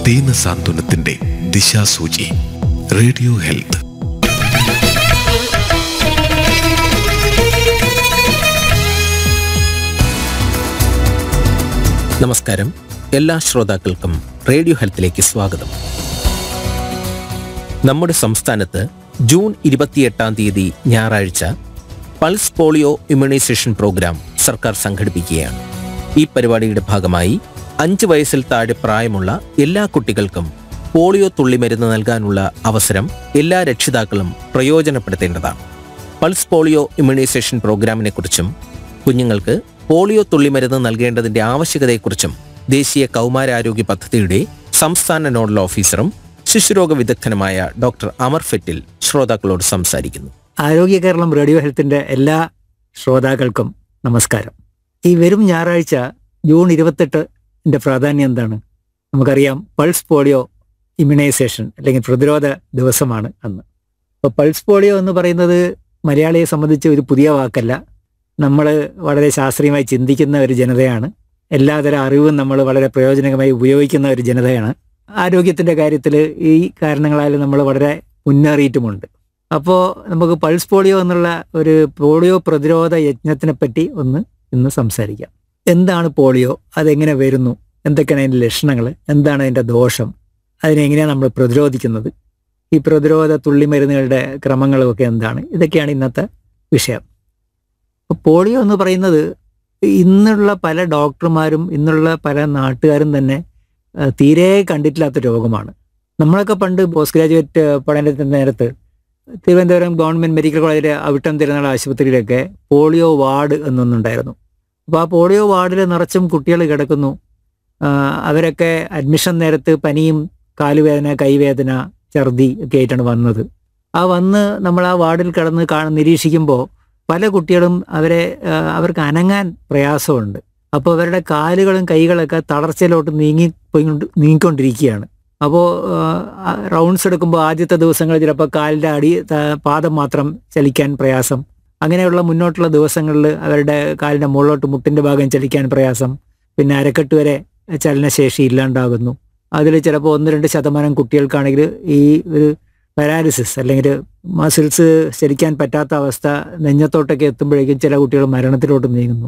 ദീന സാന്ത്വനത്തിന്റെ ദിശാസൂചി radio health നമസ്കാരം എല്ലാ ശ്രോതാക്കൾക്കും റേഡിയോ ഹെൽത്തിലേക്ക് സ്വാഗതം നമ്മുടെ സംസ്ഥാനത്ത് ജൂൺ ഇരുപത്തിയെട്ടാം തീയതി ഞായറാഴ്ച പൾസ് പോളിയോ ഇമ്മ്യൂണൈസേഷൻ പ്രോഗ്രാം സർക്കാർ സംഘടിപ്പിക്കുകയാണ് ഈ പരിപാടിയുടെ ഭാഗമായി അഞ്ച് വയസ്സിൽ താഴെ പ്രായമുള്ള എല്ലാ കുട്ടികൾക്കും പോളിയോ തുള്ളിമരുന്ന് നൽകാനുള്ള അവസരം എല്ലാ രക്ഷിതാക്കളും പ്രയോജനപ്പെടുത്തേണ്ടതാണ് പൾസ് പോളിയോ ഇമ്മ്യൂണൈസേഷൻ പ്രോഗ്രാമിനെ കുറിച്ചും കുഞ്ഞുങ്ങൾക്ക് പോളിയോ തുള്ളിമരുന്ന് നൽകേണ്ടതിന്റെ ആവശ്യകതയെക്കുറിച്ചും ദേശീയ കൗമാരാരോഗ്യ പദ്ധതിയുടെ സംസ്ഥാന നോഡൽ ഓഫീസറും ശിശുരോഗ വിദഗ്ധനുമായ ഡോക്ടർ അമർ ഫെറ്റിൽ ശ്രോതാക്കളോട് സംസാരിക്കുന്നു ആരോഗ്യ കേരളം റേഡിയോ ഹെൽത്തിന്റെ എല്ലാ ശ്രോതാക്കൾക്കും നമസ്കാരം ഈ വരും ഞായറാഴ്ച ജൂൺ ഇരുപത്തെട്ടിന്റെ പ്രാധാന്യം എന്താണ് നമുക്കറിയാം പൾസ് പോളിയോ ഇമ്മ്യൂണൈസേഷൻ അല്ലെങ്കിൽ പ്രതിരോധ ദിവസമാണ് അന്ന് അപ്പോൾ പൾസ് പോളിയോ എന്ന് പറയുന്നത് മലയാളിയെ സംബന്ധിച്ച് ഒരു പുതിയ വാക്കല്ല നമ്മൾ വളരെ ശാസ്ത്രീയമായി ചിന്തിക്കുന്ന ഒരു ജനതയാണ് എല്ലാതരം അറിവും നമ്മൾ വളരെ പ്രയോജനകമായി ഉപയോഗിക്കുന്ന ഒരു ജനതയാണ് ആരോഗ്യത്തിന്റെ കാര്യത്തിൽ ഈ കാരണങ്ങളാൽ നമ്മൾ വളരെ മുന്നേറിയിട്ടുമുണ്ട് അപ്പോൾ നമുക്ക് പൾസ് പോളിയോ എന്നുള്ള ഒരു പോളിയോ പ്രതിരോധ യജ്ഞത്തിനെ പറ്റി ഒന്ന് ഇന്ന് സംസാരിക്കാം എന്താണ് പോളിയോ അതെങ്ങനെ വരുന്നു എന്തൊക്കെയാണ് അതിൻ്റെ ലക്ഷണങ്ങൾ എന്താണ് അതിൻ്റെ ദോഷം അതിനെങ്ങനെയാണ് നമ്മൾ പ്രതിരോധിക്കുന്നത് ഈ പ്രതിരോധ തുള്ളിമരുന്നുകളുടെ ക്രമങ്ങളുമൊക്കെ എന്താണ് ഇതൊക്കെയാണ് ഇന്നത്തെ വിഷയം അപ്പോൾ പോളിയോ എന്ന് പറയുന്നത് ഇന്നുള്ള പല ഡോക്ടർമാരും ഇന്നുള്ള പല നാട്ടുകാരും തന്നെ ആ, തീരെ കണ്ടിട്ടില്ലാത്ത രോഗമാണ് നമ്മളൊക്കെ പണ്ട് പോസ്റ്റ് ഗ്രാജുവേറ്റ് പഠനത്തിന്റെ നേരത്ത് തിരുവനന്തപുരം ഗവൺമെന്റ് മെഡിക്കൽ കോളേജിലെ അവിട്ടം തിരുനാൾ ആശുപത്രിയിലൊക്കെ പോളിയോ വാർഡ് എന്നൊന്നുണ്ടായിരുന്നു അപ്പോൾ ആ പോളിയോ വാർഡിൽ നിറച്ചും കുട്ടികൾ കിടക്കുന്നു ആ, അവരൊക്കെ അഡ്മിഷൻ നേരത്ത് പനിയും കാലുവേദന കൈവേദന ഛർദി ഒക്കെ ആയിട്ടാണ് വന്നത് ആ വന്ന് നമ്മൾ ആ വാർഡിൽ കിടന്ന് കാണ നിരീക്ഷിക്കുമ്പോൾ പല കുട്ടികളും അവരെ ആ, അവർക്ക് അനങ്ങാൻ പ്രയാസമുണ്ട് അപ്പോൾ അവരുടെ കാലുകളും കൈകളൊക്കെ തളർച്ചയിലോട്ട് നീങ്ങി പോയിക്കൊണ്ട് നീങ്ങിക്കൊണ്ടിരിക്കുകയാണ് അപ്പോൾ റൗണ്ട്സ് എടുക്കുമ്പോൾ ആദ്യത്തെ ദിവസങ്ങളിൽ ചിലപ്പോൾ കാലിൻ്റെ അടി ത- പാദം മാത്രം ചലിക്കാൻ പ്രയാസം അങ്ങനെയുള്ള മുന്നോട്ടുള്ള ദിവസങ്ങളിൽ അവരുടെ കാലിൻ്റെ മുകളിലോട്ട് മുട്ടിൻ്റെ ഭാഗം ചലിക്കാൻ പ്രയാസം പിന്നെ അരക്കെട്ട് വരെ ചലനശേഷി ഇല്ലാണ്ടാകുന്നു അതിൽ ചിലപ്പോൾ ഒന്ന് രണ്ട് ശതമാനം കുട്ടികൾക്കാണെങ്കിൽ ഈ ഒരു പാരാലിസിസ് അല്ലെങ്കിൽ മസിൽസ് ചലിക്കാൻ പറ്റാത്ത അവസ്ഥ നെഞ്ഞത്തോട്ടൊക്കെ എത്തുമ്പോഴേക്കും ചില കുട്ടികൾ മരണത്തിലോട്ട് നീങ്ങുന്നു